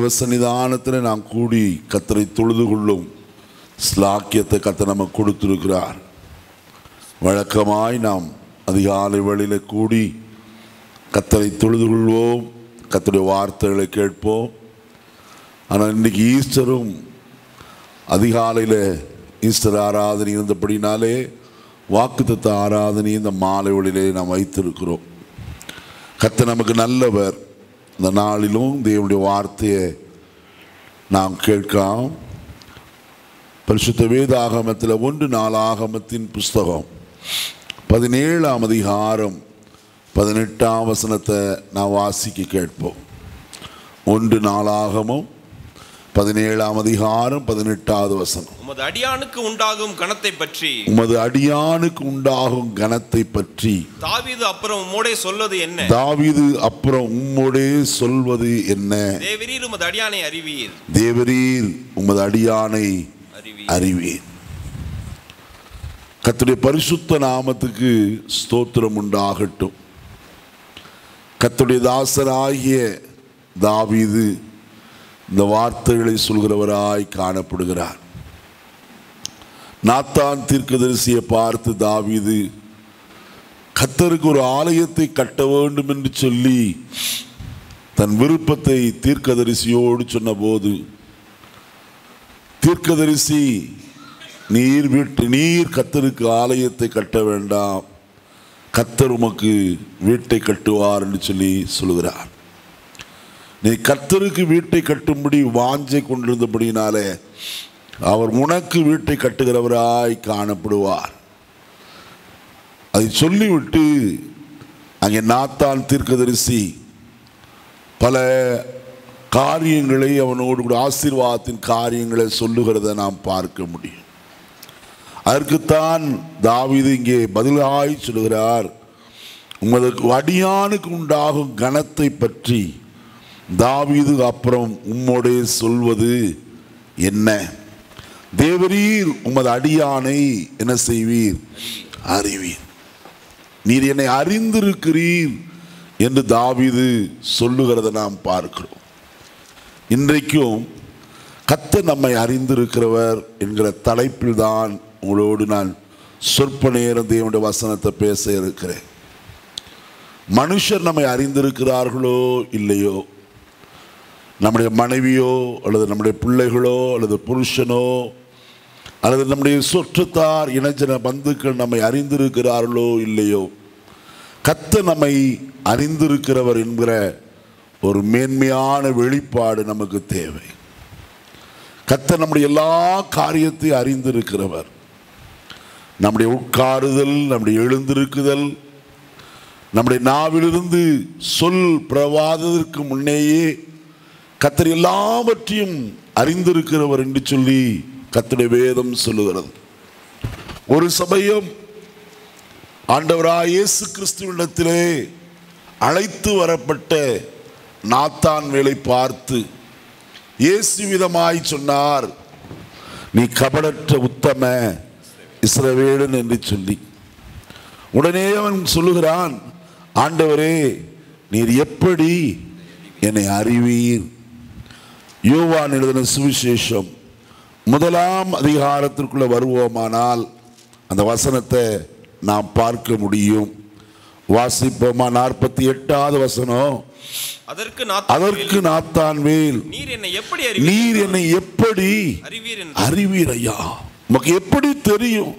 தேவ சன்னிதானத்தில் நாம் கூடி கத்தரை தொழுது கொள்ளும் ஸ்லாக்கியத்தை கத்த நமக்கு கொடுத்திருக்கிறார் வழக்கமாய் நாம் அதிகாலை வேளையில் கூடி கத்தரை தொழுது கொள்வோம் கத்தருடைய வார்த்தைகளை கேட்போம் ஆனால் இன்றைக்கி ஈஸ்டரும் அதிகாலையில் ஈஸ்டர் ஆராதனை இருந்தபடினாலே வாக்குத்தத்த ஆராதனை இந்த மாலை வேளையிலே நாம் வைத்திருக்கிறோம் கத்த நமக்கு நல்லவர் இந்த நாளிலும் தேவனுடைய வார்த்தையை நாம் கேட்கலாம் பரிசுத்த வேதாகமத்தில் ஒன்று நாளாகமத்தின் புஸ்தகம் பதினேழாம் அதிகாரம் பதினெட்டாம் வசனத்தை நான் வாசிக்க கேட்போம் ஒன்று நாளாகமும் பதினேழாம் அதிகாரம் பதினெட்டாவது வசனம் உமது அடியானுக்கு உண்டாகும் கணத்தை பற்றி உமது அடியானுக்கு உண்டாகும் கனத்தை பற்றி தாவீது அப்புறம் உம்மோடே சொல்வது என்ன தாவீது அப்புறம் உம்மோடே சொல்வது என்ன தேவரீர் உமது அடியானை அறிவீர் தேவரீர் உமது அடியானை அறிவீர் அறிவேன் கர்த்தருடைய பரிசுத்த நாமத்துக்கு ஸ்தோத்திரம் உண்டாகட்டும் கர்த்தருடைய தாசராகிய தாவீது இந்த வார்த்தைகளை சொல்கிறவராய் காணப்படுகிறார் நாத்தான் தீர்க்கதரிசியை பார்த்து தாவீது கத்தருக்கு ஒரு ஆலயத்தை கட்ட வேண்டும் என்று சொல்லி தன் விருப்பத்தை தீர்க்கதரிசியோடு சொன்னபோது தீர்க்கதரிசி நீர் வீட்டு நீர் கத்தருக்கு ஆலயத்தை கட்ட வேண்டாம் கத்தர் உமக்கு வீட்டை கட்டுவார் என்று சொல்லி சொல்கிறார் நீ கத்தருக்கு வீட்டை கட்டும்படி வாஞ்சை கொண்டிருந்தபடினாலே அவர் உனக்கு வீட்டை கட்டுகிறவராய் காணப்படுவார் அதை சொல்லிவிட்டு அங்கே நாத்தான் தீர்க்கதரிசி பல காரியங்களை அவனோடு கூட ஆசீர்வாதத்தின் காரியங்களை சொல்லுகிறதை நாம் பார்க்க முடியும் அதற்குத்தான் தாவீது இங்கே பதிலாய் சொல்லுகிறார் உமது அடியானுக்கு உண்டாகும் கனத்தை பற்றி தாவீது அப்புறம் உம்மோடே சொல்வது என்ன தேவரீர் உமது அடியானை என்ன செய்வீர் அறிவீர் நீர் என்னை அறிந்திருக்கிறீர் என்று தாவீது சொல்லுகிறதை நாம் பார்க்கிறோம் இன்றைக்கும் கத்த நம்மை அறிந்திருக்கிறவர் என்கிற தலைப்பில் தான் உங்களோடு நான் சொற்ப நேரம் தேவனுடைய வசனத்தை பேச இருக்கிறேன் மனுஷர் நம்மை அறிந்திருக்கிறார்களோ இல்லையோ நம்முடைய மனைவியோ அல்லது நம்முடைய பிள்ளைகளோ அல்லது புருஷனோ அல்லது நம்முடைய சொற்றத்தார் இனஜன பந்துக்கள் நம்மை அறிந்திருக்கிறார்களோ இல்லையோ கத்த நம்மை அறிந்திருக்கிறவர் என்கிற ஒரு மேன்மையான வெளிப்பாடு நமக்கு தேவை கத்த நம்முடைய எல்லா காரியத்தையும் அறிந்திருக்கிறவர் நம்முடைய உட்காருதல் நம்முடைய எழுந்திருக்குதல் நம்முடைய நாவிலிருந்து சொல் பிரவாதத்திற்கு முன்னேயே கத்தர் எல்லாவற்றையும் அறிந்திருக்கிறவர் என்று சொல்லி கத்தருடைய வேதம் சொல்லுகிறது ஒரு சமயம் ஆண்டவராய் இயேசு கிறிஸ்துவிடத்திலே அழைத்து வரப்பட்ட நாத்தான் வேலை பார்த்து இயேசு விதமாய் சொன்னார் நீ கபடற்ற உத்தம இஸ்ரவேலன் என்று சொல்லி உடனே அவன் சொல்லுகிறான் ஆண்டவரே நீர் எப்படி என்னை அறிவீர் யோவான் எழுதின சுவிசேஷம் முதலாம் அதிகாரத்திற்குள்ள வருவோமானால் அந்த வசனத்தை நாம் பார்க்க முடியும் வாசிப்போமா நாற்பத்தி எட்டாவது வசனம் அதற்கு அதற்கு நாத்தான் நாத்தான் வேல் நீர் என்னை எப்படி அறிவீர் நீர் என்னை எப்படி அறிவீர் என்று அறிவீர் ஐயா உமக்கு எப்படி தெரியும்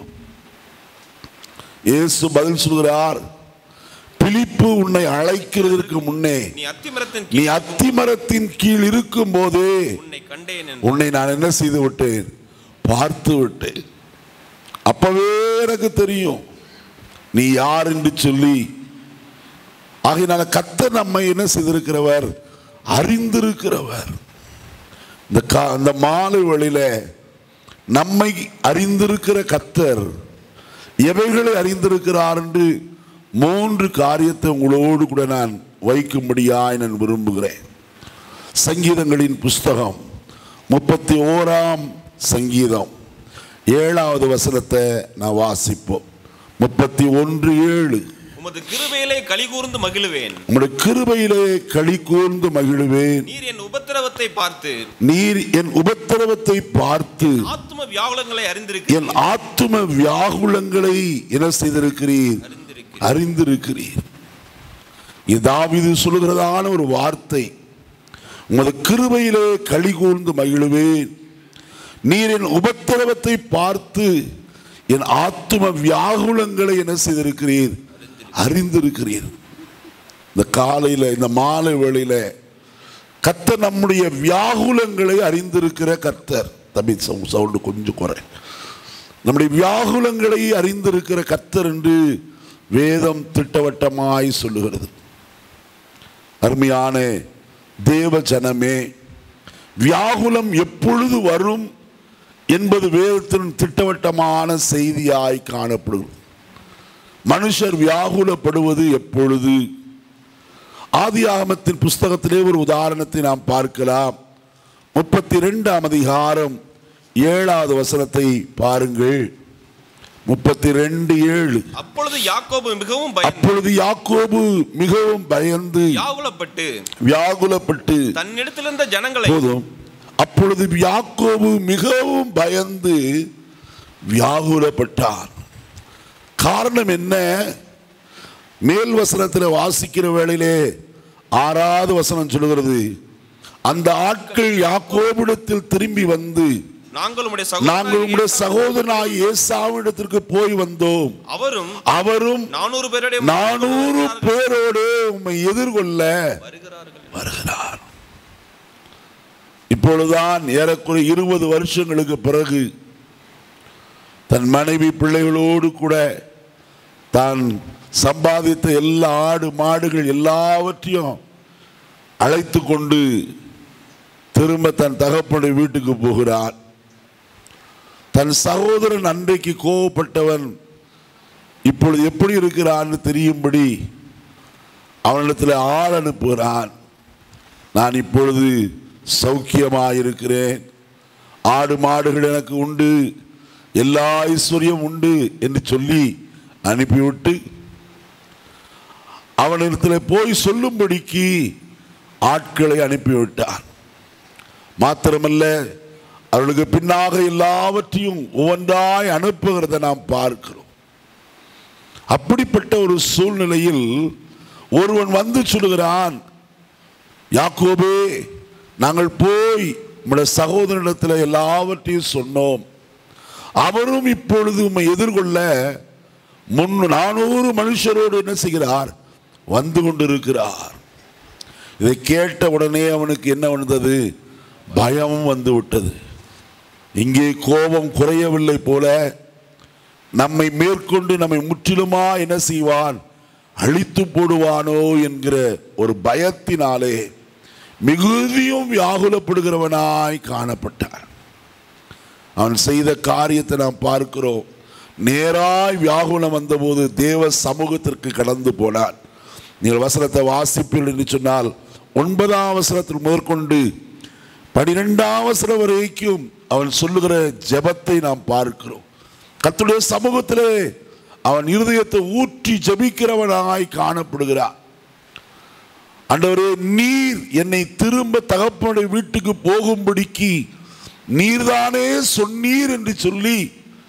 இயேசு பதில் சொல்கிறார் பிலிப்பு உன்னை அழைக்கிறதற்கு முன்னே நீ அத்திமரத்தின் நீ கீழ் அத்திமரத்தின் கீழ் இருக்கும் போதே உன்னை கண்டேன் என்று உன்னை நான் என்ன செய்து விட்டேன் பார்த்து விட்டேன் அப்பவே எனக்கு தெரியும் நீ யார் என்று சொல்லி ஆகையினால கத்தர் நம்மை என்ன செய்திருக்கிறவர் அறிந்திருக்கிறவர் இந்த கா இந்த மாலை வழியில நம்மை அறிந்திருக்கிற கத்தர் எவைகளை அறிந்திருக்கிறார் என்று மூன்று காரியத்தை உங்களோடு கூட நான் வைக்கும்படியாய் நான் விரும்புகிறேன் சங்கீதங்களின் புஸ்தகம் முப்பத்தி ஓராம் சங்கீதம் ஏழாவது வசனத்தை நான் வாசிப்போம் முப்பத்தி ஒன்று ஏழு உமது கிருபையிலே களி கூர்ந்து மகிழுவேன் உம்முடைய கிருபையிலே களி கூர்ந்து மகிழுவேன் நீர் என் உபத்திரவத்தை பார்த்து நீர் என் உபத்திரவத்தை பார்த்து ஆத்தும வியாகுலங்களை அறிந்திருக்கிறேன் என் ஆத்தும வியாகுலங்களை என்ன செய்திருக்கிறீர் அறிந்திருக்கிறேன் அறிந்திருக்கிறீர் இது தாவீது சொல்லுகிறதான ஒரு வார்த்தை உமது கிருபையிலே களி கூர்ந்து மகிழுவேன் நீர் என் உபத்திரவத்தை பார்த்து என் ஆத்தும வியாகுலங்களை என்ன செய்திருக்கிறீர் அறிந்திருக்கிறீர் இந்த காலையில இந்த மாலை வேளையில கர்த்தர் நம்முடைய வியாகுலங்களை அறிந்திருக்கிற கர்த்தர் தம்பி சவுண்டு கொஞ்சம் குறை நம்முடைய வியாகுலங்களை அறிந்திருக்கிற கர்த்தர் என்று வேதம் திட்டவட்டமாய் சொல்லுகிறது அருமையான தேவ ஜனமே வியாகுலம் எப்பொழுது வரும் என்பது வேதத்தின் திட்டவட்டமான செய்தியாய் காணப்படுகிறது மனுஷர் வியாகுலப்படுவது எப்பொழுது ஆதியாகமத்தின் புஸ்தகத்திலே ஒரு உதாரணத்தை நாம் பார்க்கலாம் முப்பத்தி ரெண்டாம் அதிகாரம் ஏழாவது வசனத்தை பாருங்கள் முப்பத்தி ரெண்டு ஏழு அப்பொழுது யாக்கோபு மிகவும் பயந்து அப்பொழுது யாக்கோபு மிகவும் பயந்து வியாகுலப்பட்டு வியாகுலப்பட்டு தன்னிடத்திலிருந்த ஜனங்களை போதும் அப்பொழுது யாக்கோபு மிகவும் பயந்து வியாகுலப்பட்டார் காரணம் என்ன மேல் வசனத்தில் வாசிக்கிற வேளையிலே ஆறாவது வசனம் சொல்லுகிறது அந்த ஆட்கள் யாக்கோபிடத்தில் திரும்பி வந்து நாங்கள் உம்முடைய நாங்கள் உங்களுடைய சகோதரனாகிய சகோதரனாய் ஏசாவிடத்திற்கு போய் வந்தோம் அவரும் அவரும் நானூறு பேருடைய நானூறு பேரோடு உம்மை எதிர்கொள்ள வருகிறார்கள் வருகிறார் இப்பொழுதுதான் ஏறக்குறைய இருபது வருஷங்களுக்கு பிறகு தன் மனைவி பிள்ளைகளோடு கூட தான் சம்பாதித்த எல்லா ஆடு மாடுகள் எல்லாவற்றையும் அழைத்து கொண்டு திரும்ப தன் தகப்பனுடைய வீட்டுக்கு போகிறார் தன் சகோதரன் அன்றைக்கு கோவப்பட்டவன் இப்பொழுது எப்படி இருக்கிறான்னு தெரியும்படி அவனிடத்தில் ஆள் அனுப்புகிறான் நான் இப்பொழுது சௌக்கியமாயிருக்கிறேன் ஆடு மாடுகள் எனக்கு உண்டு எல்லா ஐஸ்வர்யம் உண்டு என்று சொல்லி அனுப்பிவிட்டு அவனிடத்தில் போய் சொல்லும்படிக்கு ஆட்களை அனுப்பிவிட்டான் மாத்திரமல்ல அவர்களுக்கு பின்னாக எல்லாவற்றையும் ஒவ்வொன்றாய் அனுப்புகிறதை நாம் பார்க்கிறோம் அப்படிப்பட்ட ஒரு சூழ்நிலையில் ஒருவன் வந்து சொல்லுகிறான் யாக்கோபே நாங்கள் போய் நம்முடைய சகோதரனிடத்தில் எல்லாவற்றையும் சொன்னோம் அவரும் இப்பொழுது உம்மை எதிர்கொள்ள முன் நானூறு மனுஷரோடு என்ன செய்கிறார் வந்து கொண்டிருக்கிறார் இதை கேட்ட உடனே அவனுக்கு என்ன வந்தது பயம் வந்து விட்டது இங்கே கோபம் குறையவில்லை போல நம்மை மேற்கொண்டு நம்மை முற்றிலுமா என்ன செய்வான் அழித்து போடுவானோ என்கிற ஒரு பயத்தினாலே மிகுதியும் வியாகுலப்படுகிறவனாய் காணப்பட்டான் அவன் செய்த காரியத்தை நாம் பார்க்கிறோம் நேராய் வியாகுலம் வந்தபோது தேவ சமூகத்திற்கு கடந்து போனான் நீங்கள் வசனத்தை வாசிப்பீர்கள் என்று சொன்னால் ஒன்பதாம் வசனத்தில் முதற்கொண்டு பனிரெண்டாம் வசனம் வரைக்கும் அவன் சொல்லுகிற ஜெபத்தை நாம் பார்க்கிறோம் கர்த்தருடைய சமூகத்திலே அவன் இருதயத்தை ஊற்றி ஜெபிக்கிறவனாய் காணப்படுகிறான் ஆண்டவரே நீர் என்னை திரும்ப தகப்பனுடைய வீட்டுக்கு போகும்படிக்கு நீர்தானே சொன்னீர் என்று சொல்லி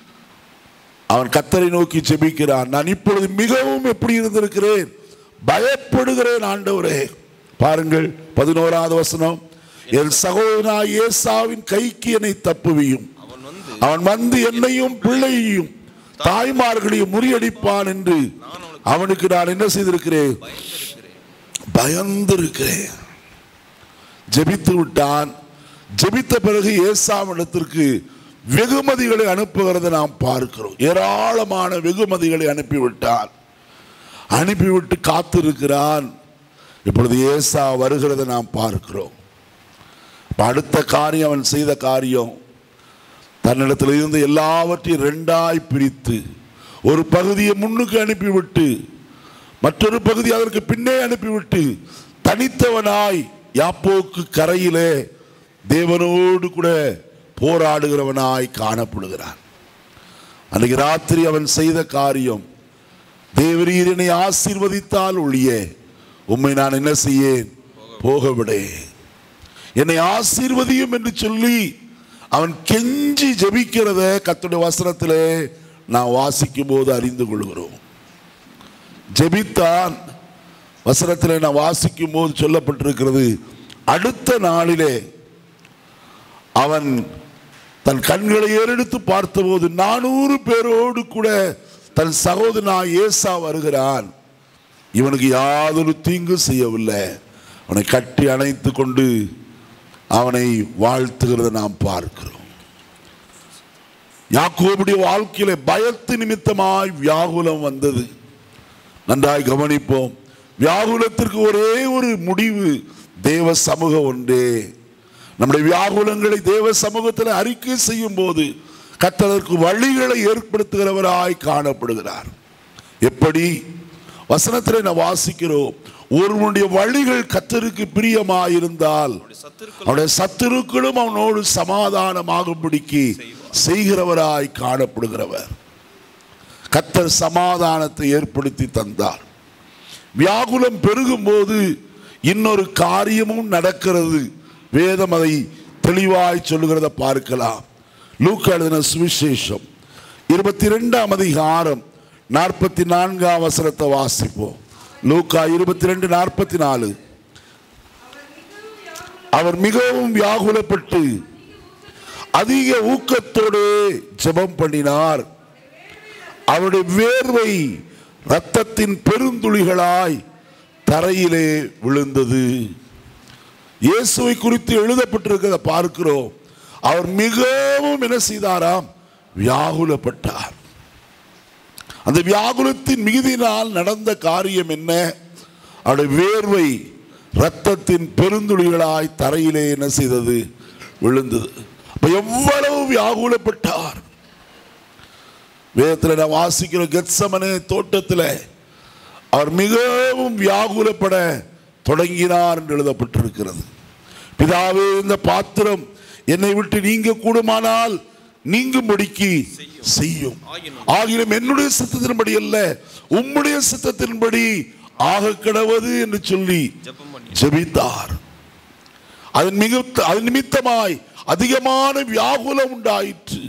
அவன் கத்தரை நோக்கி ஜெபிக்கிறான் நான் இப்பொழுது மிகவும் எப்படி இருந்திருக்கிறேன் பயப்படுகிறேன் ஆண்டவரே பாருங்கள் பதினோராவது வசனம் என் சகோதரனா ஏசாவின் கைக்கு என்னை தப்புவியும் அவன் வந்து அவன் வந்து என்னையும் பிள்ளையையும் தாய்மார்களையும் முறியடிப்பான் என்று அவனுக்கு நான் என்ன செய்திருக்கிறேன் பயந்திருக்கிறேன் பயந்திருக்கிறேன் ஜெபித்து விட்டான் ஜெபித்த பிறகு ஏசாமிடத்திற்கு வெகுமதிகளை அனுப்புகிறதை நாம் பார்க்கிறோம் ஏராளமான வெகுமதிகளை அனுப்பிவிட்டான் அனுப்பிவிட்டு காத்திருக்கிறான் இப்பொழுது ஏசா வருகிறதை நாம் பார்க்கிறோம் இப்ப அடுத்த காரியம் அவன் செய்த காரியம் தன்னிடத்தில் இருந்து எல்லாவற்றையும் ரெண்டாய் பிரித்து ஒரு பகுதியை முன்னுக்கு அனுப்பிவிட்டு மற்றொரு பகுதி அதற்கு பின்னே அனுப்பிவிட்டு தனித்தவனாய் யாப்போக்கு கரையிலே தேவனோடு கூட போராடுகிறவனாய் காணப்படுகிறான் அன்றைக்கு ராத்திரி அவன் செய்த காரியம் தேவரீர் என்னை ஆசீர்வதித்தால் ஒழிய உம்மை நான் என்ன செய்யேன் போக விடேன் என்னை ஆசீர்வதியும் என்று சொல்லி அவன் கெஞ்சி ஜெபிக்கிறத கத்துடைய வசனத்திலே நான் வாசிக்கும் போது அறிந்து கொள்கிறோம் ஜெபித்தான் வசனத்திலே நான் வாசிக்கும் போது சொல்லப்பட்டிருக்கிறது அடுத்த நாளிலே அவன் தன் கண்களை ஏறெடுத்து பார்த்தபோது நானூறு பேரோடு கூட தன் சகோதரனா ஏசா வருகிறான் இவனுக்கு யாதொரு தீங்கு செய்யவில்லை அவனை கட்டி அணைத்து கொண்டு அவனை வாழ்த்துகிறத நாம் பார்க்கிறோம் யாக்கோபுடைய வாழ்க்கையில பயத்து நிமித்தமாய் வியாகுலம் வந்தது நன்றாய் கவனிப்போம் வியாகுலத்திற்கு ஒரே ஒரு முடிவு தேவ சமூகம் ஒன்றே நம்முடைய வியாகுலங்களை தேவ சமூகத்தில் அறிக்கை செய்யும் போது கத்ததற்கு வழிகளை ஏற்படுத்துகிறவராய் காணப்படுகிறார் எப்படி வசனத்தில் நான் வாசிக்கிறோம் ஒருவனுடைய வழிகள் கத்தருக்கு பிரியமாயிருந்தால் அவருடைய சத்துருக்கள் அவனுடைய சத்துருக்களும் அவனோடு சமாதானமாகும்படிக்கு செய்கிறவராய் காணப்படுகிறவர் கத்தர் சமாதானத்தை ஏற்படுத்தி தந்தார் வியாகுலம் பெருகும் போது இன்னொரு காரியமும் நடக்கிறது வேதம் அதை தெளிவாய் சொல்லுகிறத பார்க்கலாம் லூக்கா எழுதின சுவிசேஷம் இருபத்தி ரெண்டாம் அதிகாரம் நாற்பத்தி நான்காம் வசனத்தை வாசிப்போம் லூக்கா இருபத்தி ரெண்டு நாற்பத்தி நாலு அவர் மிகவும் வியாகுலப்பட்டு அதிக ஊக்கத்தோடு ஜெபம் பண்ணினார் அவருடைய வேர்வை இரத்தத்தின் பெருந்துளிகளாய் தரையிலே விழுந்தது இயேசுவை குறித்து எழுதப்பட்டிருக்கிறத பார்க்கிறோம் அவர் மிகவும் என்ன செய்தாராம் வியாகுலப்பட்டார் அந்த வியாகுலத்தின் மிகுதியினால் நடந்த காரியம் என்ன அவருடைய வேர்வை இரத்தத்தின் பெருந்துளிகளாய் தரையிலே என்ன செய்தது விழுந்தது அப்ப எவ்வளவு வியாகுலப்பட்டார் வேதத்தில் நான் வாசிக்கிற கெத்சமனே தோட்டத்தில் அவர் மிகவும் வியாகுலப்பட தொடங்கினார் என்று எழுதப்பட்டிருக்கிறது பிதாவே இந்த பாத்திரம் என்னை விட்டு நீங்க கூடுமானால் நீங்கும்படிக்கு செய்யும் ஆகினும் ஆகிலும் என்னுடைய சித்தத்தின்படி அல்ல உம்முடைய சித்தத்தின்படி ஆக கிடவது என்று சொல்லி ஜெபம் பண்ணி ஜெபித்தார் அதன் மிக அதன் நிமித்தமாய் அதிகமான வியாகுலம் உண்டாயிற்று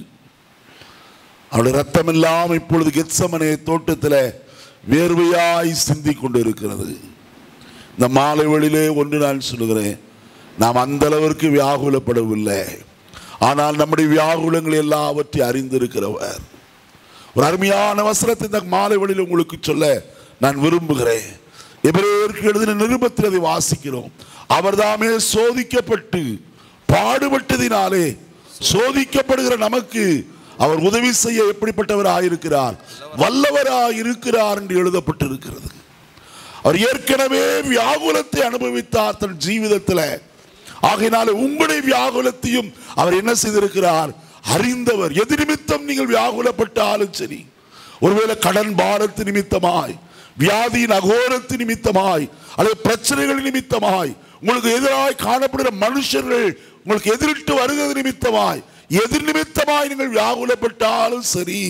அவருடைய ரத்தம் எல்லாம் இப்பொழுது கெத்சமனே தோட்டத்தில் வேர்வையாய் சிந்தி கொண்டிருக்கிறது இந்த மாலை வழியிலே ஒன்று நான் சொல்லுகிறேன் நாம் அந்த அளவிற்கு வியாகுலப்படவில்லை ஆனால் நம்முடைய வியாகுலங்கள் எல்லாவற்றையும் அறிந்திருக்கிறவர் ஒரு அருமையான வசனத்தை இந்த மாலை வழியில் உங்களுக்கு சொல்ல நான் விரும்புகிறேன் எபிரேயருக்கு எழுதின நிருபத்தில் அதை வாசிக்கிறோம் அவர்தாமே சோதிக்கப்பட்டு பாடுபட்டதினாலே சோதிக்கப்படுகிற நமக்கு அவர் உதவி செய்ய எப்படிப்பட்டவராயிருக்கிறார் வல்லவராயிருக்கிறார் என்று எழுதப்பட்டிருக்கிறது அவர் ஏற்கனவே வியாகுலத்தை அனுபவித்தார் தன் ஜீவிதத்தில் ஆகையினாலே உங்களுடைய வியாகுலத்தையும் அவர் என்ன செய்திருக்கிறார் அறிந்தவர் எது நிமித்தம் நீங்கள் வியாகுலப்பட்டாலும் சரி ஒருவேளை கடன் பாரத்து நிமித்தமாய் வியாதியின் அகோரத்து நிமித்தமாய் அல்லது பிரச்சனைகள் நிமித்தமாய் உங்களுக்கு எதிராய் காணப்படுகிற மனுஷர்கள் உங்களுக்கு எதிரிட்டு வருகிறது நிமித்தமாய் எதிர் நிமித்தமாய் நீங்கள் வியாகுலப்பட்டாலும் சரி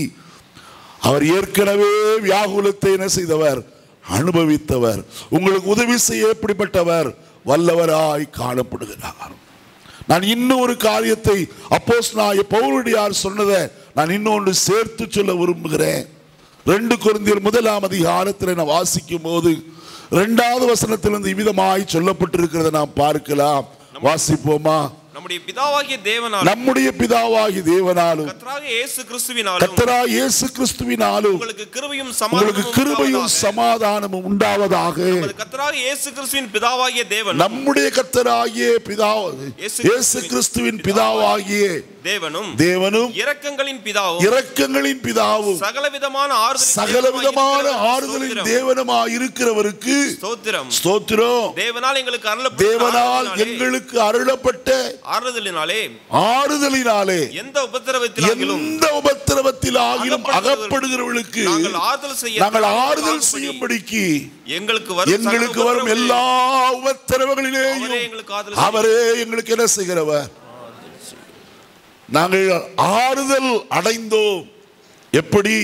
அவர் ஏற்கனவே வியாகுலத்தை என்ன செய்தவர் அனுபவித்தவர் உங்களுக்கு உதவி செய்ய எப்படிப்பட்டவர் வல்லவராய் காணப்படுகிறார் நான் இன்னும் ஒரு காரியத்தை அப்போஸ் நான் பவுலுடையார் சொன்னதை நான் இன்னொன்று சேர்த்து சொல்ல விரும்புகிறேன் ரெண்டு குருந்தியர் முதலாம் அதிகாரத்தில் நான் வாசிக்கும் போது இரண்டாவது வசனத்திலிருந்து இவ்விதமாய் சொல்லப்பட்டிருக்கிறதை நாம் பார்க்கலாம் வாசிப்போமா நம்முடைய பிதாவாகிய தேவனால் நம்முடைய பிதாவாகி தேவனாலும் கர்த்தராக இயேசு கிறிஸ்துவினாலும் கத்தரா இயேசு கிறிஸ்துவினாலும் உங்களுக்கு கிருபையும் உங்களுக்கு சமாதானமும் கிருபையும் உண்டாவதாக. சமாதானமும் உண்டாவதாக நமது கர்த்தராக இயேசு கிறிஸ்துவின் பிதாவாகிய தேவன் நம்முடைய கத்தராகிய பிதா இயேசு இயேசு கிறிஸ்துவின் பிதாவாகிய தேவனும் தேவனும் இரக்கங்களின் பிதாவும் இரக்கங்களின் பிதாவும் சகலவிதமான ஆறுதலின் சகலவிதமான தேவனுமாய் ஆறுதலின் இருக்கிற தேவனுமாய் இருக்கிறவருக்கு ஸ்தோத்திரம் ஸ்தோத்திரம் தேவனால் எங்களுக்கு அருளப்பட்ட தேவனால் ஆறுதலினாலே- எங்களுக்கு அருளப்பட்ட ஆறுதலினாலே ஆறுதலினாலே எந்த உபத்திரவத்திலாகிலும் எந்த உபத்திரவத்தில் ஆகிலும் அகப்படுகிறவர்களுக்கு அகப்படுகிறவர்களுக்கு நாங்கள் ஆறுதல் செய்ய நாங்கள் ஆறுதல் தகுதியாகும்படி செய்யும்படிக்கு எங்களுக்கு வரும் எங்களுக்கு சகல வரும் எல்லா உபத்திரவங்களிலேயும் அவரே எங்களுக்கு ஆறுதல் அவரே எங்களுக்கு என்ன செய்கிறவர் நாங்கள் ஆறுதல் அடைந்தோம் எப்படி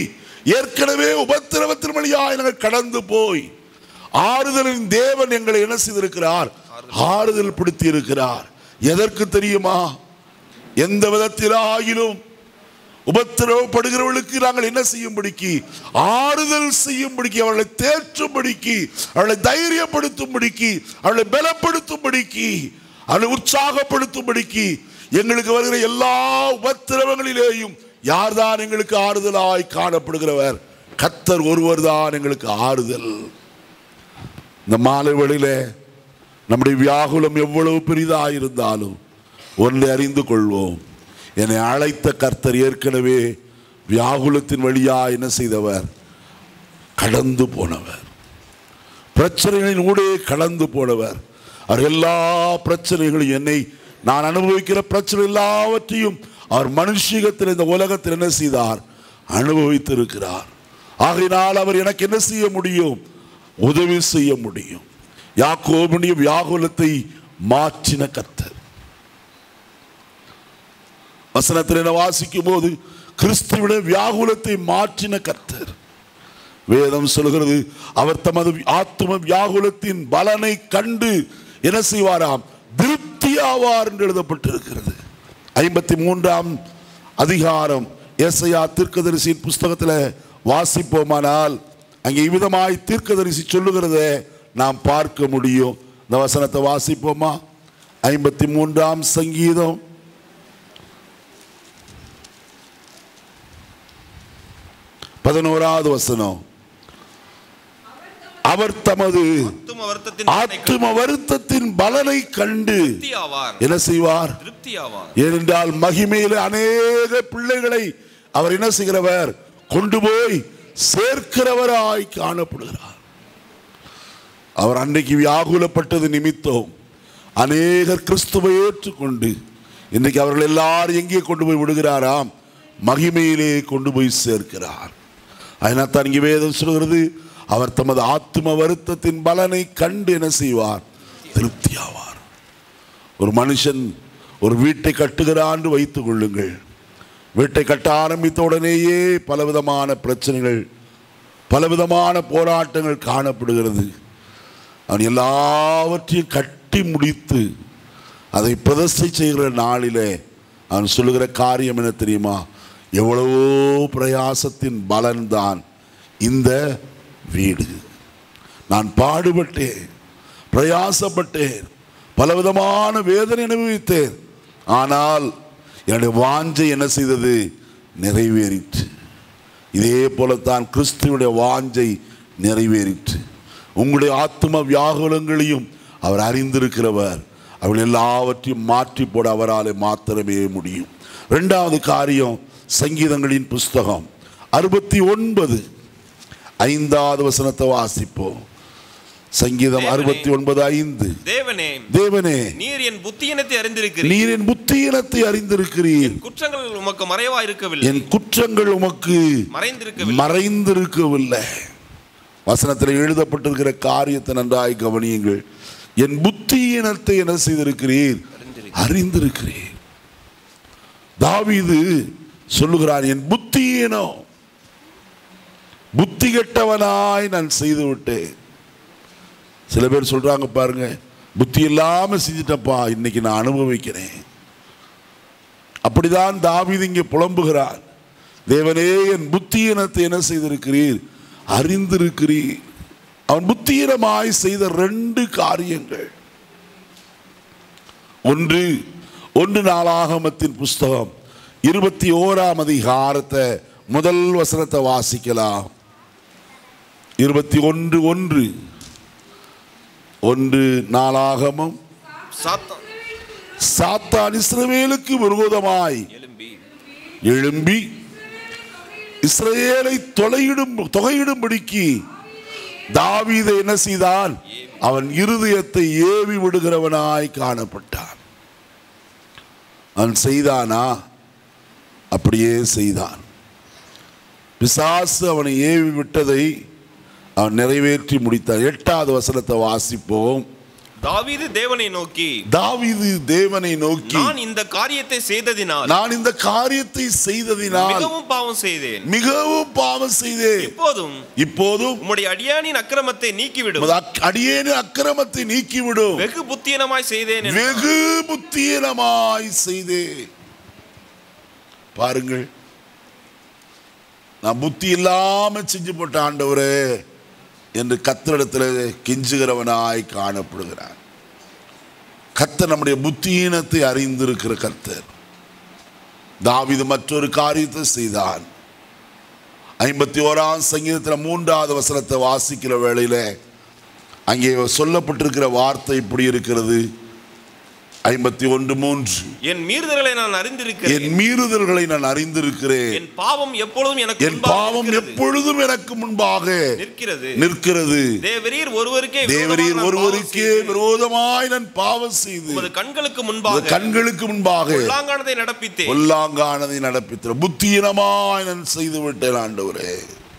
ஏற்கனவே உபத்திரவத்தின் வழியாய் நாங்கள் கடந்து போய் ஆறுதலின் தேவன் எங்களை என்ன செய்திருக்கிறார் ஆறுதல் படுத்தி இருக்கிறார் எதற்கு தெரியுமா எந்த விதத்திலாகிலும் உபத்திரவப்படுகிறவர்களுக்கு நாங்கள் என்ன செய்யும்படிக்கு ஆறுதல் செய்யும்படிக்கு அவர்களை தேற்றும்படிக்கு அவர்களை தைரியப்படுத்தும்படிக்கு அவர்களை பலப்படுத்தும்படிக்கு அவர்களை உற்சாகப்படுத்தும்படிக்கு எங்களுக்கு வருகிற எல்லா உபத்திரவங்களிலேயும் யார்தான் எங்களுக்கு ஆறுதலாய் காணப்படுகிறவர் கத்தர் ஒருவர் தான் எங்களுக்கு ஆறுதல் இந்த மாலை வேளையிலே நம்முடைய வியாகுலம் எவ்வளவு பெரிதாக இருந்தாலும் ஒன்றை அறிந்து கொள்வோம் என்னை அழைத்த கர்த்தர் ஏற்கனவே வியாகுலத்தின் வழியா என்ன செய்தவர் கடந்து போனவர் பிரச்சனைகளின் ஊடே கடந்து போனவர் அவர் எல்லா பிரச்சனைகளையும் என்னை நான் அனுபவிக்கிற பிரச்சனை எல்லாவற்றையும் அவர் மனுஷீகத்தில் இந்த உலகத்தில் என்ன செய்தார் அனுபவித்திருக்கிறார் ஆகையினால் அவர் எனக்கு என்ன செய்ய முடியும் உதவி செய்ய முடியும் யாக்கோபுடைய வியாகுலத்தை மாற்றின கர்த்தர் வசனத்தில் என வாசிக்கும் போது கிறிஸ்துவிட வியாகுலத்தை மாற்றின கர்த்தர் வேதம் சொல்கிறது அவர் தமது ஆத்தும வியாகுலத்தின் பலனை கண்டு என்ன செய்வாராம் திருப்தி ஆவார் என்று எழுதப்பட்டிருக்கிறது ஐம்பத்தி மூன்றாம் அதிகாரம் ஏசையா தீர்க்கதரிசியின் புஸ்தகத்தில் வாசிப்போமானால் அங்கே இவ்விதமாய் தீர்க்கதரிசி சொல்லுகிறத நாம் பார்க்க முடியும் இந்த வசனத்தை வாசிப்போமா ஐம்பத்தி மூன்றாம் சங்கீதம் பதினோராவது வசனம் அவர் தமது ஆத்தும வருத்தத்தின் பலனை ஆத்தும வருத்தத்தின் பலனை கண்டு திருப்தி ஆவார் என்ன செய்வார் திருப்தி ஆவார் ஏனென்றால் மகிமையில அநேக பிள்ளைகளை அவர் என்ன செய்கிறவர் கொண்டு போய் சேர்க்கிறவராய் காணப்படுகிறார் அவர் அன்னைக்கு வியாகுலப்பட்டது நிமித்தம் அநேகர் கிறிஸ்துவை ஏற்றுக்கொண்டு இன்னைக்கு அவர்கள் எல்லாரும் எங்கே கொண்டு போய் விடுகிறாராம் மகிமையிலே கொண்டு போய் சேர்க்கிறார் அதனால் தான் இங்கே வேதம் சொல்கிறது அவர் தமது ஆத்தும வருத்தத்தின் பலனை கண்டு என்ன செய்வார் திருப்தியாவார் ஒரு மனுஷன் ஒரு வீட்டை கட்டுகிறான்னு வைத்துக் கொள்ளுங்கள் வீட்டை கட்ட ஆரம்பித்த உடனேயே பலவிதமான பிரச்சனைகள் பலவிதமான போராட்டங்கள் காணப்படுகிறது அவன் எல்லாவற்றையும் கட்டி முடித்து அதை பிரதிஷ்டை செய்கிற நாளிலே அவன் சொல்லுகிற காரியம் என்ன தெரியுமா எவ்வளவோ பிரயாசத்தின் பலன்தான் இந்த வீடு நான் பாடுபட்டேன் பிரயாசப்பட்டேன் பலவிதமான வேதனை அனுபவித்தேன் ஆனால் என்னுடைய வாஞ்சை என்ன செய்தது நிறைவேறிற்று இதே போலத்தான் கிறிஸ்துவனுடைய வாஞ்சை நிறைவேறிற்று உங்களுடைய ஆத்ம வியாகுலங்களையும் அவர் அறிந்திருக்கிறவர் அவள் எல்லாவற்றையும் மாற்றி போட அவராலே மாத்திரமே முடியும் ரெண்டாவது காரியம் சங்கீதங்களின் புஸ்தகம் அறுபத்தி ஒன்பது ஐந்தாவது வசனத்தை வாசிப்போம் சங்கீதம் தேவனே. அறுபத்தி ஒன்பது ஐந்து தேவனே தேவனே நீர் என் புத்தியினத்தை அறிந்திருக்கிறீர் நீர் என் புத்தியினத்தை அறிந்திருக்கிறீர் குற்றங்கள் உமக்கு மறைவா இருக்கவில்லை என் குற்றங்கள் உமக்கு மறைந்திருக்கவில்லை மறைந்திருக்கவில்லை வசனத்தில் எழுதப்பட்டிருக்கிற காரியத்தை நன்றாய் கவனியுங்கள் என் புத்தியினத்தை என்ன செய்திருக்கிறீர் அறிந்திருக்கிறீர் தாவீது சொல்லுகிறான் என் புத்தியினோ புத்தி கெட்டவனாய் நான் செய்து விட்டேன் சில பேர் சொல்றாங்க பாருங்க புத்தி இல்லாம செஞ்சிட்டப்பா இன்னைக்கு நான் அனுபவிக்கிறேன் அப்படிதான் தாவீது இங்கே புலம்புகிறார் தேவனே என் புத்தியினத்தை என்ன செய்திருக்கிறீர் அறிந்திருக்கிறீர் அவன் புத்தீனமாய் செய்த ரெண்டு காரியங்கள் ஒன்று ஒன்று நாளாகமத்தின் புஸ்தகம் இருபத்தி ஓராம் அதிகாரத்தை முதல் வசனத்தை வாசிக்கலாம் இருபத்தி ஒன்று ஒன்று ஒன்று நாளாகமம் சாத்தான் சாத்தான் இஸ்ரவேலுக்கு விரோதமாய் எழும்பி எழும்பி இஸ்ரவேலை தொலையிடும் தொகையிடும்படிக்கு தாவீதை என்ன செய்தான் அவன் இருதயத்தை ஏவி விடுகிறவனாய் காணப்பட்டான் அவன் செய்தானா அப்படியே செய்தான் பிசாசு அவனை ஏவி விட்டதை அவன் நிறைவேற்றி முடித்தான் எட்டாவது வசனத்தை வாசிப்போம் தாவீது தேவனை நோக்கி தாவீது தேவனை நோக்கி நான் இந்த காரியத்தை செய்ததினால் நான் இந்த காரியத்தை செய்ததினால் மிகவும் பாவம் செய்தேன் மிகவும் பாவம் செய்தேன் இப்போதும் இப்போதும் உம்முடைய அடியானின் அக்கிரமத்தை நீக்கிவிடும் உமது அக்- அடியேனின் அக்கிரமத்தை நீக்கிவிடும் வெகு புத்தியனமாய் செய்தேன் என்றார். வெகு புத்தீனமாய் செய்தேன் பாருங்கள் நான் புத்தி இல்லாம செஞ்சு போட்ட ஆண்டவரே என்று கத்தரிடத்தில் கெஞ்சுகிறவனாய் காணப்படுகிறான் கத்தர் நம்முடைய புத்தியீனத்தை அறிந்திருக்கிற கத்தர் தாவீது மற்றொரு காரியத்தை செய்தான் ஐம்பத்தி ஓராம் சங்கீதத்தில் மூன்றாவது வசனத்தை வாசிக்கிற வேளையில அங்கே சொல்லப்பட்டிருக்கிற வார்த்தை இப்படி இருக்கிறது ஐம்பத்தி ஒன்று மூன்று என் மீறுதல்களை நான் அறிந்திருக்கிறேன் என் மீறுதல்களை நான் அறிந்திருக்கிறேன் என் பாவம் எப்பொழுதும் எனக்கு என் முன்பாக பாவம் இருக்கிறது. எப்பொழுதும் எனக்கு முன்பாக நிற்கிறது நிற்கிறது தேவரீர் ஒருவருக்கே தேவரீர் விரோதமாக நான் ஒருவருக்கே பாவம் செய்தேன். விரோதமாய் நான் பாவம் செய்து உமது கண்களுக்கு உமது முன்பாக கண்களுக்கு முன்பாக உள்ளாங்கானதை நடப்பித்தேன் பொல்லாங்கானதை நடப்பித்த புத்தியினமாய் நான் செய்து விட்டேன் ஆண்டவரே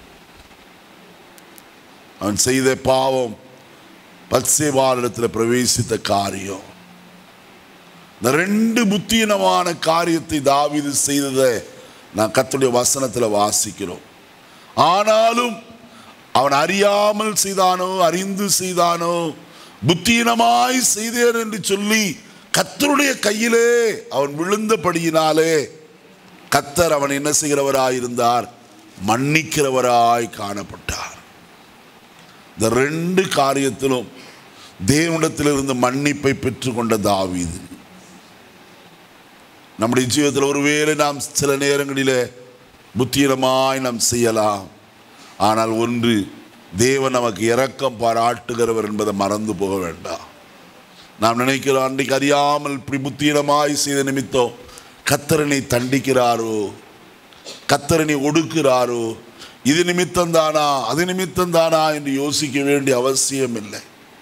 அவன் செய்த பாவம் பத்சேபாலிடத்தில் பிரவேசித்த காரியம் இந்த ரெண்டு புத்தியினமான காரியத்தை தாவீது செய்ததை நான் கர்த்தருடைய வசனத்தில் வாசிக்கிறோம் ஆனாலும் அவன் அறியாமல் செய்தானோ அறிந்து செய்தானோ புத்தியினமாய் செய்தேன் என்று சொல்லி கர்த்தருடைய கையிலே அவன் விழுந்தபடியினாலே கத்தர் அவன் என்ன செய்கிறவராய் இருந்தார் மன்னிக்கிறவராய் காணப்பட்டார் இந்த ரெண்டு காரியத்திலும் தேவனிடத்திலிருந்து மன்னிப்பை பெற்றுக்கொண்ட தாவீது நம்முடைய ஜீவிதத்தில் ஒருவேளை நாம் சில நேரங்களிலே புத்தீனமாய் நாம் செய்யலாம் ஆனால் ஒன்று தேவன் நமக்கு இரக்கம் பாராட்டுகிறவர் என்பதை மறந்து போக வேண்டாம் நாம் நினைக்கிறோம் அன்றைக்கு அறியாமல் இப்படி புத்தீனமாய் செய்த நிமித்தம் கத்தரனை தண்டிக்கிறாரோ கத்தரனை ஒடுக்கிறாரோ இது நிமித்தம் தானா அது நிமித்தம் தானா என்று யோசிக்க வேண்டிய அவசியம் இல்லை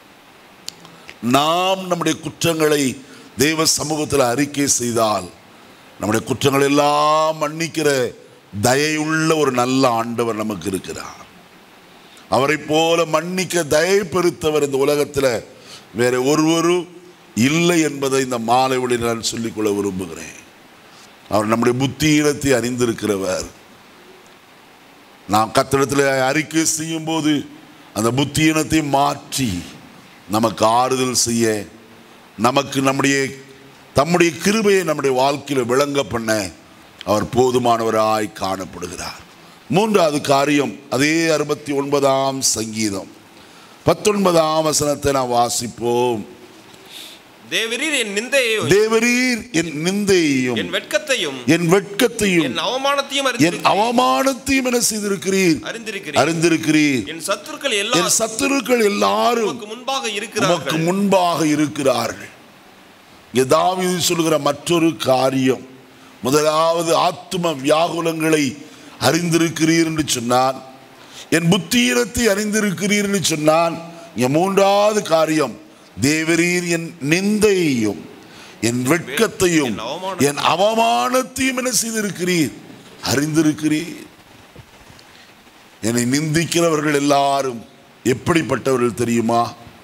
நாம் நம்முடைய குற்றங்களை தெய்வ சமூகத்தில் அறிக்கை செய்தால் நம்முடைய குற்றங்கள் எல்லாம் மன்னிக்கிற தயையுள்ள ஒரு நல்ல ஆண்டவர் நமக்கு இருக்கிறார் அவரை போல மன்னிக்க தயை பெருத்தவர் இந்த உலகத்தில் வேற ஒருவரும் இல்லை என்பதை இந்த மாலை ஒளி நான் சொல்லிக்கொள்ள விரும்புகிறேன் அவர் நம்முடைய புத்தியினத்தை அறிந்திருக்கிறவர் நாம் கத்திடத்தில் அறிக்கை செய்யும் போது அந்த புத்தியினத்தை மாற்றி நமக்கு ஆறுதல் செய்ய நமக்கு நம்முடைய தம்முடைய கிருபையை நம்முடைய வாழ்க்கையில் விளங்க பண்ண அவர் போதுமானவராய் காணப்படுகிறார் மூன்றாவது காரியம் அதே அறுபத்தி ஒன்பதாம் சங்கீதம் பத்தொன்பதாம் வசனத்தை நாம் வாசிப்போம் தேவரீர் என் நிந்தையையும் தேவரீர் என் நிந்தையையும் என் வெட்கத்தையும் என் வெட்கத்தையும் என் அவமானத்தையும் என் அறிந்திருக்கிறீர். அவமானத்தையும் என செய்திருக்கிறீர் அறிந்திருக்கிறேன் அறிந்திருக்கிறீர் என் சத்துருக்கள் என் எல்லாம் சத்துருக்கள் எல்லாரும் உமக்கு முன்பாக உமக்கு இருக்கிறார்கள் முன்பாக இருக்கிறார்கள் இங்கே தாவீது சொல்கிற மற்றொரு காரியம் முதலாவது ஆத்தும வியாகுலங்களை அறிந்திருக்கிறீர் என்று சொன்னான் என் புத்தீனத்தை அறிந்திருக்கிறீர் என்று சொன்னான் இங்கே மூன்றாவது காரியம் தேவரீர் என் நிந்தையையும் என் வெட்கத்தையும் என் அவமானத்தையும் என் அவமானத்தையும் என்ன செய்திருக்கிறீர் அறிந்திருக்கிறீர் என்னை நிந்திக்கிறவர்கள் எல்லாரும் எப்படிப்பட்டவர்கள் தெரியுமா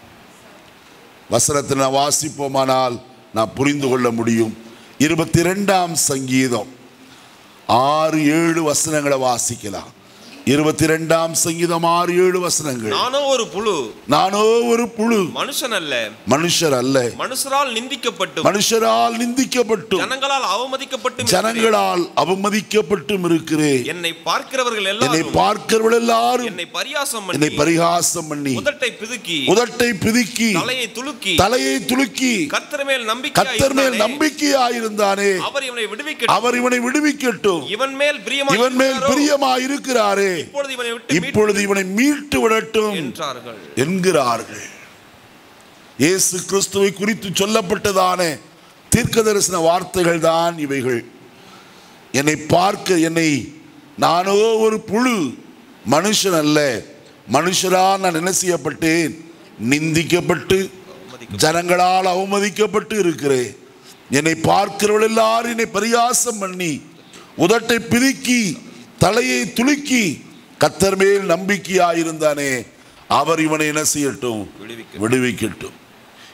வசனத்தை நான் வாசிப்போமானால் நான் புரிந்து கொள்ள முடியும் இருபத்தி ரெண்டாம் சங்கீதம் ஆறு ஏழு வசனங்களை வாசிக்கலாம் இருபத்தி ரெண்டாம் சங்கீதம் ஆறு ஏழு வசனங்கள் நானோ ஒரு புழு நானோ ஒரு புழு மனுஷன் அல்ல மனுஷர் அல்ல மனுஷரால் நிந்திக்கப்பட்டு மனுஷரால் நிந்திக்கப்பட்டும் ஜனங்களால் அவமதிக்கப்பட்டு ஜனங்களால் அவமதிக்கப்பட்டும் இருக்கிறேன் என்னை பார்க்கிறவர்கள் என்னை எல்லாரும் பார்க்கிறவர்கள் எல்லாரும் என்னை பரியாசம் என்னை பண்ணி பரிகாசம் பண்ணி உதட்டை பிதுக்கி உதட்டை பிதுக்கி தலையை துலுக்கி தலையை துலுக்கி கர்த்தர் மேல் கத்தர் மேல் நம்பிக்கை நம்பிக்கையாயிருந்தானே அவர் இவனை விடுவிக்கட்டும் அவர் இவனை விடுவிக்கட்டும் இவன் மேல் பிரியமா இவன் மேல் பிரியமாயிருக்கிறாரே இப்பொழுது இவனை விட்டு மீட்டு இப்பொழுது இவனை மீட்டு விடட்டும் என்றார்கள் என்கிறார்கள் இயேசு கிறிஸ்துவை குறித்து சொல்லப்பட்டதான தீர்க்க தரிசன வார்த்தைகள் தான் இவைகள் என்னை பார்க்க என்னை நானோ ஒரு புழு மனுஷன் அல்ல மனுஷரால் நான் என்ன செய்யப்பட்டேன் நிந்திக்கப்பட்டு ஜனங்களால் அவமதிக்கப்பட்டு இருக்கிறேன் என்னை பார்க்கிறவள் எல்லாரும் என்னை பரியாசம் பண்ணி உதட்டை பிதுக்கி தலையை துலுக்கி கத்தர் மேல் நம்பிக்கையாயிருந்தானே அவர் இவனை என்ன செய்யட்டும் விடுவிக்க விடுவிக்கட்டும்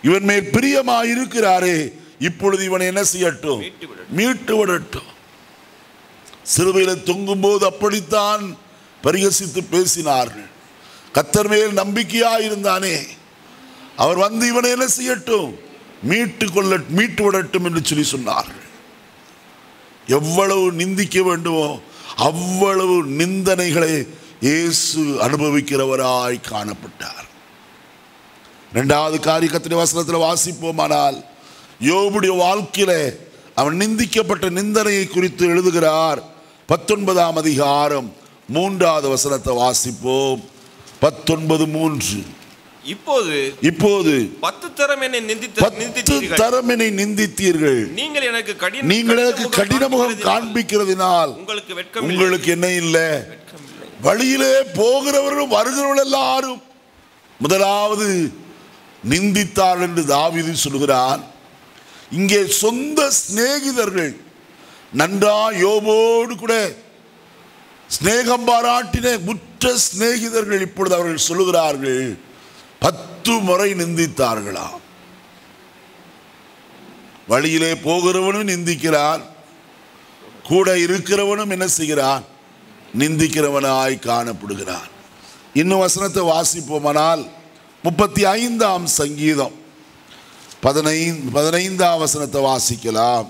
இவன் மேல் பிரியமாய் இருக்கிறாரே இப்பொழுது இவனை என்ன செய்யட்டும் மீட்டு விடட்டும். மீட்டு விடட்டும் சிறுவையில தொங்கும் போது அப்படித்தான் பரிகசித்து பேசினார்கள் கத்தர் மேல் நம்பிக்கையாய் இருந்தானே அவர் வந்து இவனை என்ன செய்யட்டும் மீட்டு கொள்ள மீட்டு விடட்டும் என்று சொல்லி சொன்னார்கள் எவ்வளவு நிந்திக்க வேண்டுமோ அவ்வளவு நிந்தனைகளை இயேசு அனுபவிக்கிறவராய் காணப்பட்டார் இரண்டாவது காரியத்தின் வசனத்தில் வாசிப்போமானால் யோபுடைய வாழ்க்கையில அவன் நிந்திக்கப்பட்ட நிந்தனையை குறித்து எழுதுகிறார் பத்தொன்பதாம் அதிகாரம் மூன்றாவது வசனத்தை வாசிப்போம் பத்தொன்பது மூன்று இப்போது இப்போது பத்து தரம் என்னை நிந்தித்து பத்து நிந்தித்தீர்கள் தரமினை நிந்தித்தீர்கள் நீங்கள் எனக்கு கடின நீங்கள் எனக்கு கடின முகம் காண்பிக்கிறதினால் உங்களுக்கு வெட்கம் இல்லை. உங்களுக்கு என்ன இல்லை வெட்கம் இல்லை. வழியிலே போகிறவர்களும் வருகிறவர்கள் எல்லாரும் முதலாவது நிந்தித்தார் என்று தாவீது சொல்கிறான் இங்கே சொந்த சிநேகிதர்கள் நன்றா யோபோடு கூட சிநேகம் பாராட்டின முற்ற சிநேகிதர்கள் இப்பொழுது அவர்கள் சொல்லுகிறார்கள் பத்து முறை நிந்தித்தார்களாம் வழியிலே போகிறவனும் நிந்திக்கிறான் கூட இருக்கிறவனும் என்ன செய்கிறான் நிந்திக்கிறவனாய் காணப்படுகிறான் இன்னும் வசனத்தை வாசிப்போமானால் முப்பத்தி ஐந்தாம் சங்கீதம் பதினைந்து பதினைந்தாம் வசனத்தை வாசிக்கலாம்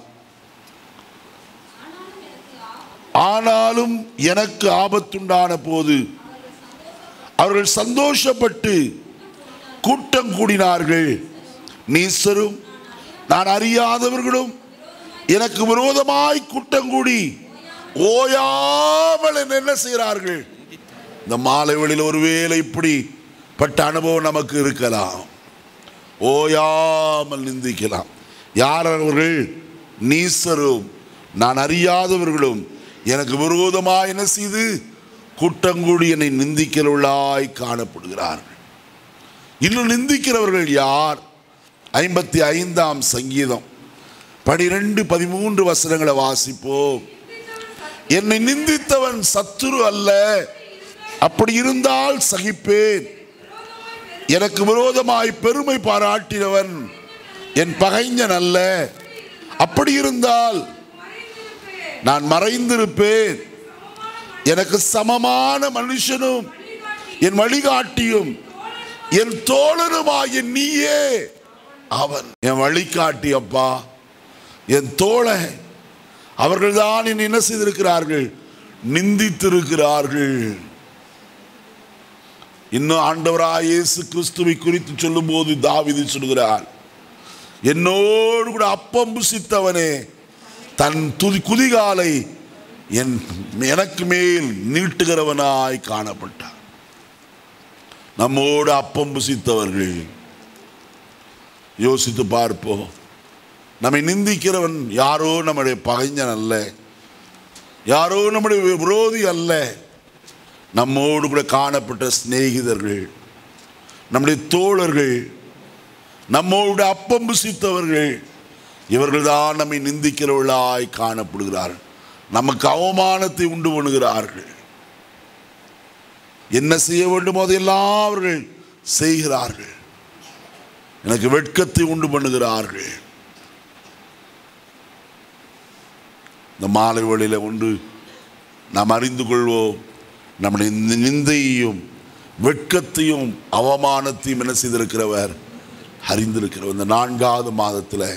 ஆனாலும் எனக்கு ஆபத்துண்டான போது அவர்கள் சந்தோஷப்பட்டு கூட்டம் கூடினார்கள் நீசரும் நான் அறியாதவர்களும் எனக்கு விரோதமாய் கூட்டம் கூடி ஓயாமல் என்னை என்ன செய்கிறார்கள் இந்த மாலை வேளையில் ஒருவேளை இப்படி பட்ட அனுபவம் நமக்கு இருக்கலாம் ஓயாமல் நிந்திக்கலாம் யார் அவர்கள் நீசரும் நான் அறியாதவர்களும் எனக்கு விரோதமாய் என்ன செய்து கூட்டங்கூடி என்னை நிந்திக்கிறவர்களாய் காணப்படுகிறார்கள் இன்னும் நிந்திக்கிறவர்கள் யார் ஐம்பத்தி ஐந்தாம் சங்கீதம் பனிரெண்டு பதிமூன்று வசனங்களை வாசிப்போம் என்னை நிந்தித்தவன் சத்துரு அல்ல அப்படி இருந்தால் சகிப்பேன் எனக்கு விரோதமாய் பெருமை பாராட்டினவன் என் பகைஞன் அல்ல அப்படி இருந்தால் நான் மறைந்திருப்பேன் எனக்கு சமமான மனுஷனும் என் வழிகாட்டியும் என் தோழனுமாகிய நீயே அவன் என் வழிகாட்டி அப்பா என் தோழன் அவர்கள்தான் என்னை என்ன செய்திருக்கிறார்கள் நிந்தித்திருக்கிறார்கள் இன்னும் ஆண்டவராய் இயேசு கிறிஸ்துவை குறித்து சொல்லும்போது தாவீது சொல்கிறார் என்னோடு கூட அப்பம் புசித்தவனே தன் துதி குதிகாலை என் எனக்கு மேல் நீட்டுகிறவனாய் காணப்பட்டார் நம்மோடு அப்பம் புசித்தவர்கள் யோசித்து பார்ப்போம் நம்மை நிந்திக்கிறவன் யாரோ நம்முடைய பகைஞன் அல்ல யாரோ நம்முடைய விரோதி அல்ல நம்மோடு கூட காணப்பட்ட சிநேகிதர்கள் நம்முடைய தோழர்கள் நம்மோடு அப்பம் புசித்தவர்கள் இவர்கள்தான் நம்மை நிந்திக்கிறவர்களாய் காணப்படுகிறார்கள் நமக்கு அவமானத்தை உண்டு பண்ணுகிறார்கள் என்ன செய்ய வேண்டுமோ அதையெல்லாம் அவர்கள் செய்கிறார்கள் எனக்கு வெட்கத்தை உண்டு பண்ணுகிறார்கள் இந்த மாலை வேளையில ஒன்று நாம் அறிந்து கொள்வோம் நம்முடைய இந்த நிந்தையையும் வெட்கத்தையும் அவமானத்தையும் என்ன செய்திருக்கிறவர் அறிந்திருக்கிறவர் இந்த நான்காவது மாதத்தில்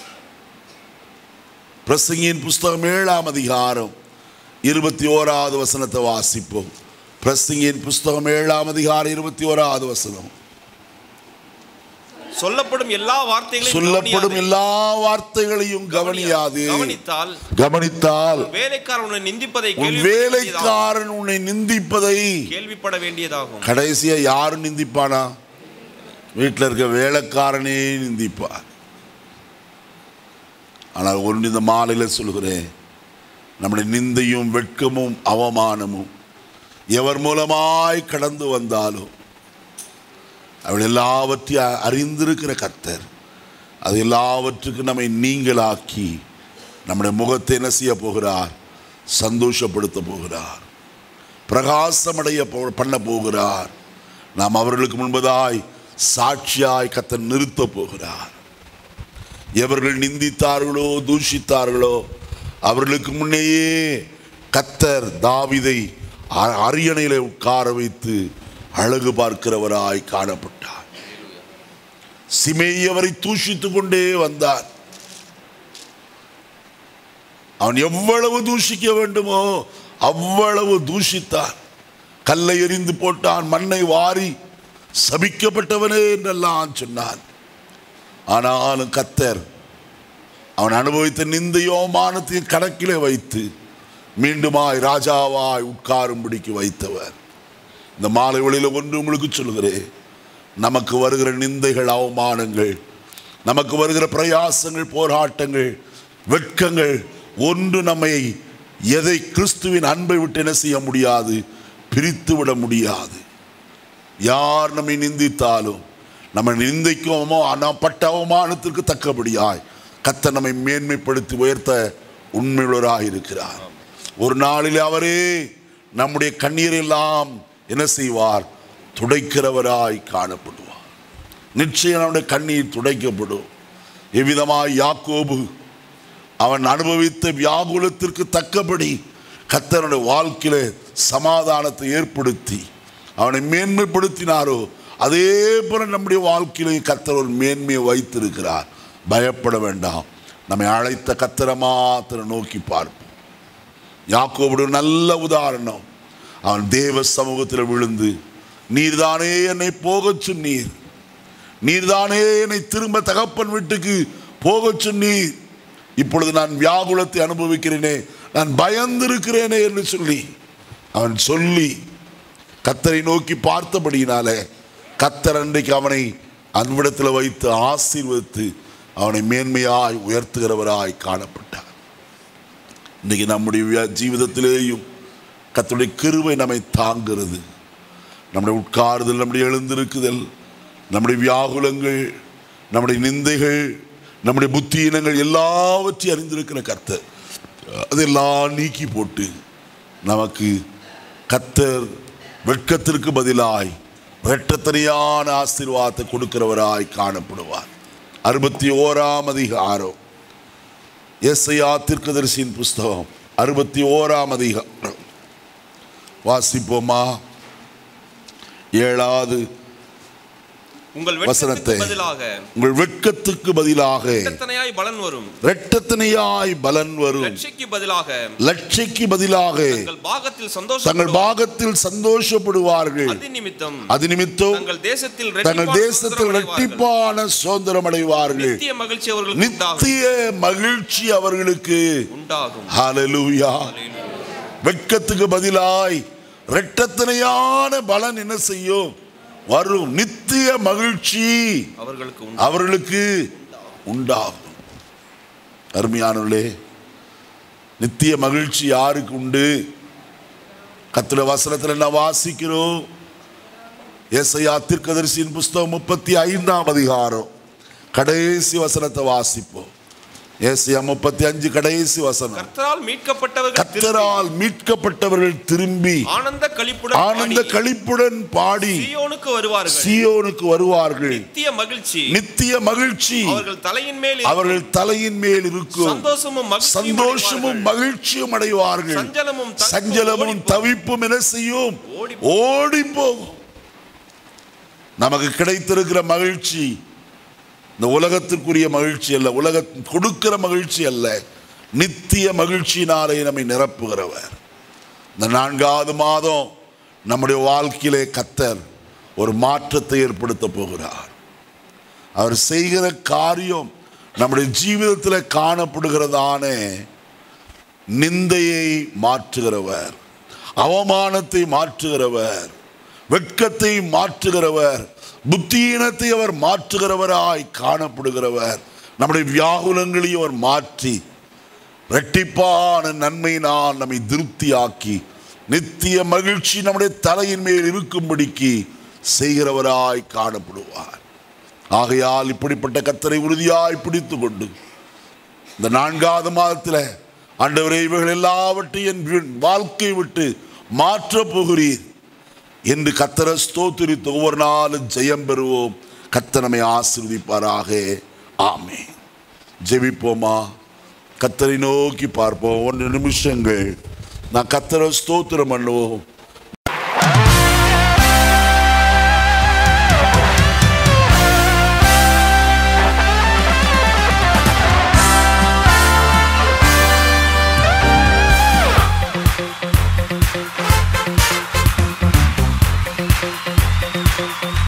பிரசங்கியின் புஸ்தகம் ஏழாம் அதிகாரம் இருபத்தி ஓராவது வசனத்தை வாசிப்போம் பிரசங்கியின் புஸ்தகம் ஏழாம் அதிகாரம் இருபத்தி ஓராவது வசனம் சொல்லப்படும் எல்லா வார்த்தைகளையும் சொல்லப்படும் கவனியாதே. எல்லா வார்த்தைகளையும் கவனியாது கவனித்தால் கவனித்தால் வேலைக்காரன் உன்னை நிந்திப்பதை உன் கேள்விப்பட வேண்டியதாகும். வேலைக்காரன் உன்னை நிந்திப்பதை கேள்விப்பட வேண்டியதாகும் கடைசியா யாரு நிந்திப்பானா வீட்டில் இருக்க வேலைக்காரனே நிந்திப்பார் ஆனால் ஒன்று இந்த மாலையில் சொல்கிறேன் நம்முடைய நிந்தையும் வெட்கமும் அவமானமும் எவர் மூலமாய் கடந்து வந்தாலும் அவள் எல்லாவற்றையும் அறிந்திருக்கிற கர்த்தர் அது எல்லாவற்றுக்கும் நம்மை நீங்களாக்கி நம்முடைய முகத்தை என்ன செய்ய போகிறார் சந்தோஷப்படுத்த போகிறார் பிரகாசமடைய போ- பண்ண போகிறார் நாம் அவர்களுக்கு முன்பதாய் சாட்சியாய் கத்தர் நிறுத்த போகிறார் எவர்கள் நிந்தித்தார்களோ தூஷித்தார்களோ அவர்களுக்கு முன்னேயே கத்தர் தாவிதை அரியணையில உட்கார வைத்து அழகு பார்க்கிறவராய் காணப்பட்டார் சிமேய் அவரை தூஷித்துக் கொண்டே வந்தார் அவன் எவ்வளவு தூஷிக்க வேண்டுமோ அவ்வளவு தூஷித்தான் கல்லை எறிந்து போட்டான் மண்ணை வாரி சபிக்கப்பட்டவனே என்றெல்லாம் சொன்னான் ஆனாலும் கத்தர் அவன் அனுபவித்த நிந்தையோ மானத்தையும் கணக்கிலே வைத்து மீண்டுமாய் ராஜாவாய் உட்காரும்படிக்கு வைத்தவர் இந்த மாலை ஒளியில் ஒன்று உங்களுக்கு சொல்கிறேன் நமக்கு வருகிற நிந்தைகள் அவமானங்கள் நமக்கு வருகிற பிரயாசங்கள் போராட்டங்கள் வெட்கங்கள் ஒன்று நம்மை எதை கிறிஸ்துவின் அன்பை விட்டு என்ன செய்ய முடியாது பிரித்து விட முடியாது யார் நம்மை நிந்தித்தாலும் நம்ம நிந்தைக்கும் அவமா- நாம் பட்ட அவமானத்திற்கு தக்கபடியாய் கத்த நம்மை மேன்மைப்படுத்தி உயர்த்த உண்மையுள்ளவராக இருக்கிறார் ஒரு நாளில் அவரே நம்முடைய கண்ணீர் எல்லாம் என்ன செய்வார் துடைக்கிறவராய் காணப்படுவார் நிச்சயம் நம்முடைய கண்ணீர் துடைக்கப்படும் எவ்விதமாய் யாக்கோபு அவன் அனுபவித்த வியாகுலத்திற்கு தக்கபடி கத்தனுடைய வாழ்க்கையில சமாதானத்தை ஏற்படுத்தி அவனை மேன்மைப்படுத்தினாரோ அதே போல நம்முடைய வாழ்க்கையிலே கத்தர் ஒரு மேன்மையை வைத்திருக்கிறார் பயப்பட வேண்டாம் நம்மை அழைத்த கத்தரை மாத்திரம் நோக்கி பார்ப்போம் யாக்கோபுடைய நல்ல உதாரணம் அவன் தேவ சமூகத்தில் விழுந்து நீர்தானே என்னை போகச் சொன்னீர் நீர்தானே என்னை திரும்ப தகப்பன் வீட்டுக்கு போகச் சொன்னீர் இப்பொழுது நான் வியாகுலத்தை அனுபவிக்கிறேனே நான் பயந்திருக்கிறேனே என்று சொல்லி அவன் சொல்லி கத்தரை நோக்கி பார்த்தபடியினாலே கத்தர் அன்றைக்கு அவனை அன்பிடத்தில் வைத்து ஆசீர்வதித்து அவனை மேன்மையாய் உயர்த்துகிறவராய் காணப்பட்டார் இன்னைக்கு நம்முடைய வியா- ஜீவிதத்திலேயும் கத்தருடைய கிருபை நம்மை தாங்குகிறது நம்முடைய உட்காருதல் நம்முடைய எழுந்திருக்குதல் நம்முடைய வியாகுலங்கள் நம்முடைய நிந்தைகள் நம்முடைய புத்தியினங்கள் எல்லாவற்றையும் அறிந்திருக்கிற கர்த்தர் அதெல்லாம் நீக்கி போட்டு நமக்கு கத்தர் வெட்கத்திற்கு பதிலாய் வெட்டத்தனியான ஆசீர்வாதத்தை கொடுக்கிறவராய் காணப்படுவார் அறுபத்தி ஓராம் அதிகாரம் எஸ்ஐயா தீர்க்கதரிசியின் புஸ்தகம் அறுபத்தி ஓராம் அதிகாரம் வாசிப்போமா ஏழாவது உங்கள் வசனத்தை. வெட்கத்துக்கு பதிலாக உங்கள் வெட்கத்துக்கு பதிலாக வெட்கத்தனையாய் பலன் வரும் இரட்டத்தனையாய் பலன் வரும் லட்சிக்கு பதிலாக லட்சைக்கு பதிலாக தங்கள் பாகத்தில் தங்கள் சந்தோஷம் பாகத்தில் சந்தோஷப்படுவார்கள் அது நிமித்தம் அது நிமித்தம் தங்கள் தேசத்தில் தங்கள் ரெட்டிப்பான தேசத்தில் சுதந்திரம் அடைவார்கள். இரட்டிப்பான சுதந்திரம் அடைவார்கள் நித்திய மகிழ்ச்சி அவர்களுக்கு உண்டாகும் நித்திய மகிழ்ச்சி அவர்களுக்கு உண்டாகும் ஹalleluya வெட்கத்துக்கு பதிலாய் இரட்டத்தனையான பலன் என்ன செய்யும் வரும் நித்திய மகிழ்ச்சி அவர்களுக்கு உண்டு அவர்களுக்கு உண்டாகும் அருமையானவர்களே நித்திய மகிழ்ச்சி யாருக்கு உண்டு கத்துல வசனத்தில் என்ன வாசிக்கிறோம் ஏசையா தீர்க்கதரிசியின் புஸ்தகம் முப்பத்தி ஐந்தாம் அதிகாரம் கடைசி வசனத்தை வாசிப்போம் ஏசையா முப்பத்தி அஞ்சு கடைசி வசனம் கர்த்தரால் மீட்கப்பட்டவர்கள் திரும்பி கத்தரால் மீட்கப்பட்டவர்கள் திரும்பி ஆனந்த களிப்புடன் ஆனந்த பாடி களிப்புடன் பாடி சீயோனுக்கு வருவார்கள் சியோனுக்கு வருவார்கள் நித்திய மகிழ்ச்சி நித்திய மகிழ்ச்சி அவர்கள் தலையின் மேல் இருக்கும். அவர்கள் தலையின் மேல் இருக்கும் சந்தோஷமும் மகிழ்ச்சியும் சந்தோஷமும் அடைவார்கள். மகிழ்ச்சியும் அடைவார்கள் சஞ்சலமும் தவிப்பும் சஞ்சலமும் ஓடிப்போகும். தவிப்பும் என்ன செய்யும் ஓடி ஓடி போகும் நமக்கு கிடைத்திருக்கிற மகிழ்ச்சி இந்த உலகத்திற்குரிய மகிழ்ச்சி அல்ல உலக கொடுக்கிற மகிழ்ச்சி அல்ல நித்திய மகிழ்ச்சியினாலே நம்மை நிரப்புகிறவர் இந்த நான்காவது மாதம் நம்முடைய வாழ்க்கையிலே கத்தர் ஒரு மாற்றத்தை ஏற்படுத்த போகிறார் அவர் செய்கிற காரியம் நம்முடைய ஜீவிதத்தில் காணப்படுகிறதான நிந்தையை மாற்றுகிறவர் அவமானத்தை மாற்றுகிறவர் வெட்கத்தை மாற்றுகிறவர் புத்தியீனத்தை அவர் மாற்றுகிறவராய் காணப்படுகிறவர் நம்முடைய வியாகுலங்களையும் அவர் மாற்றி இரட்டிப்பான நன்மையினால் நம்மை திருப்தியாக்கி நித்திய மகிழ்ச்சி நம்முடைய தலையின் மேல் இருக்கும்படிக்கு செய்கிறவராய் காணப்படுவார் ஆகையால் இப்படிப்பட்ட கத்தரை உறுதியாய் பிடித்து கொண்டு இந்த நான்காவது மாதத்தில் ஆண்டவரே இவைகள் எல்லாவற்றையும் என் வி- வாழ்க்கை விட்டு மாற்றப் போகிறீர் என்று கத்தர ஸ்தோத்திரித்து ஒவ்வொரு நாளும் ஜெயம் பெறுவோம் கத்தனமை ஆசீர்வதிப்பாராக ஆமே ஜெபிப்போமா கத்தரை நோக்கி பார்ப்போம் ஒன்று நிமிஷங்கள் நான் கத்தரை ஸ்தோத்திரம் பண்ணுவோம்